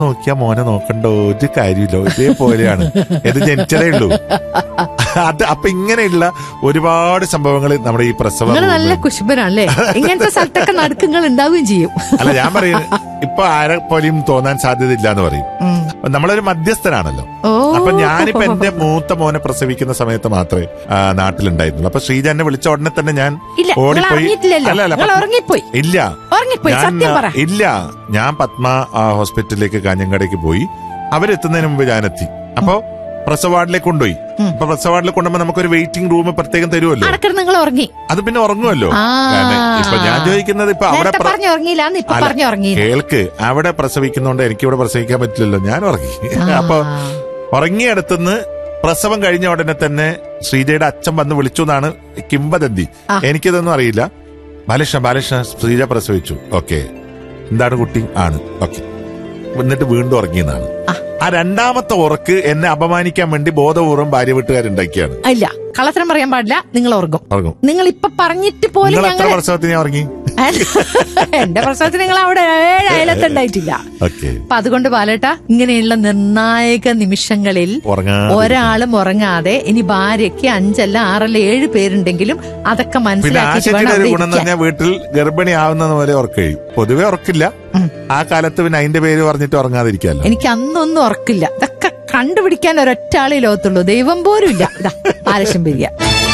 നോക്കിയാ മോനെ നോക്കണ്ട ഒരു കാര്യമില്ല ഇതേപോലെയാണ് ഇത് ജനിച്ചതേ ഉള്ളൂ അത് അപ്പൊ ഇങ്ങനെയുള്ള ഒരുപാട് സംഭവങ്ങൾ നമ്മുടെ ഈ പ്രസവ നിങ്ങൾ നല്ല കുശുബനാണല്ലേ ഇങ്ങനത്തെ സ്ഥലത്തൊക്കെ നടുക്കങ്ങൾ ഉണ്ടാവുകയും ചെയ്യും അല്ല ഞാൻ പറയും ഇപ്പൊ ആരെ പോലെയും തോന്നാൻ സാധ്യതയില്ല എന്ന് പറയും ഉം. നമ്മളൊരു മധ്യസ്ഥനാണല്ലോ ഓ അപ്പൊ ഞാനിപ്പോ എന്റെ മൂത്ത മോനെ പ്രസവിക്കുന്ന സമയത്ത് മാത്രമേ ആ, നാട്ടിലുണ്ടായിരുന്നുള്ളൂ അപ്പൊ ശ്രീജ എന്നെ വിളിച്ച ഉടനെ തന്നെ ഞാൻ ഇല്ല നിങ്ങൾ ഓടിപ്പോയി അറിഞ്ഞിട്ടില്ലല്ലോ അല്ല അല്ല നിങ്ങൾ പത്മ- ഉറങ്ങിപ്പോയി ഇല്ല ഉറങ്ങിപ്പോയി ഞാൻ സത്യം പറ ഇല്ല ഞാൻ പത്മ ആ, ഹോസ്പിറ്റലിലേക്ക് കാഞ്ഞങ്ങാടേക്ക് പോയി അവരെത്തുന്നതിന് മുമ്പ് ഞാനെത്തി അപ്പോ പ്രസവാർഡിലേക്ക് കൊണ്ടുപോയി അപ്പൊ പ്രസവാർഡിൽ കൊണ്ടുമ്പോ നമുക്കൊരു വെയിറ്റിംഗ് റൂം പ്രത്യേകം തരുമല്ലോ അടക്കട നിങ്ങൾ ഉറങ്ങി അത് പിന്നെ ഉറങ്ങുമല്ലോ ആ. കാരണം ഇപ്പൊ ഞാൻ ചോദിക്കുന്നത് ഇപ്പൊ അവിടെ നേരത്തെ പ്ര- പറഞ്ഞു ഉറങ്ങിയില്ലാന്ന് ഇപ്പൊ അല്ല, പറഞ്ഞു ഉറങ്ങി കേൾക്ക് അവിടെ പ്രസവിക്കുന്നോണ്ട് എനിക്ക് ഇവിടെ പ്രസവിക്കാൻ പറ്റില്ലല്ലോ ഞാൻ ഉറങ്ങി അപ്പൊ ഉറങ്ങിയടുത്തുനിന്ന് പ്രസവം കഴിഞ്ഞ ഉടനെ തന്നെ ശ്രീജയുടെ അച്ഛൻ വന്ന് വിളിച്ചു എന്നാണ് കിംബദന്തി ആ. എനിക്കിതൊന്നും അറിയില്ല ബാലകൃഷ്ണ ബാലകൃഷ്ണ ശ്രീജ പ്രസവിച്ചു ഓക്കെ എന്താണ് കുട്ടി ആണ് ഓക്കെ എന്നിട്ട് വീണ്ടും ഉറങ്ങിയെന്നാണ് ആ. ആ രണ്ടാമത്തെ ഉറക്ക് എന്നെ അപമാനിക്കാൻ വേണ്ടി ബോധപൂർവ്വം ഭാര്യ വീട്ടുകാരുണ്ടാക്കിയാണ് ഇല്ല കള്ളത്തരം പറയാൻ പാടില്ല നിങ്ങൾ ഉറങ്ങും ഉറങ്ങും നിങ്ങൾ ഇപ്പൊ പറഞ്ഞിട്ട് പോലും നിങ്ങൾ എത്ര ഞങ്ങൾ പ്രസവത്തിന് ഞാൻ ഉറങ്ങി എന്റെ പ്രസവത്തിന് നിങ്ങൾ അവിടെ ഏഴ് അയലത്തുണ്ടായിട്ടില്ല ഓക്കെ അപ്പൊ അതുകൊണ്ട് ബാലേട്ട ഇങ്ങനെയുള്ള നിർണായക നിമിഷങ്ങളിൽ ഉറങ്ങാ ഒരാളും ഉറങ്ങാതെ ഇനി ഭാര്യയ്ക്ക് അഞ്ചല്ല ആറല്ല ഏഴ് പേരുണ്ടെങ്കിലും അതൊക്കെ പിന്നെ മനസ്സിലാക്കിയിട്ട് ആശയ്ക്ക് വേണം ഒരു അവിടെ ഗുണം എന്ന് ഇരിക്കാൻ. പറഞ്ഞാൽ വീട്ടിൽ ഗർഭിണി ആവുന്ന പോലെ ഉറക്കഴിയും പൊതുവെ ഉറക്കില്ല ഉം. ആ കാലത്ത് പിന്നെ അതിന്റെ പേര് പറഞ്ഞിട്ട് ഉറങ്ങാതിരിക്കാലോ എനിക്ക് അന്നൊന്നും ഉറക്കില്ല ഇതൊക്കെ കണ്ടുപിടിക്കാൻ ഒരൊറ്റ ആളെ ലോകത്തുള്ളൂ ദൈവം പോലും ഇല്ല ഇതാ ആലസ്യം പെരിയ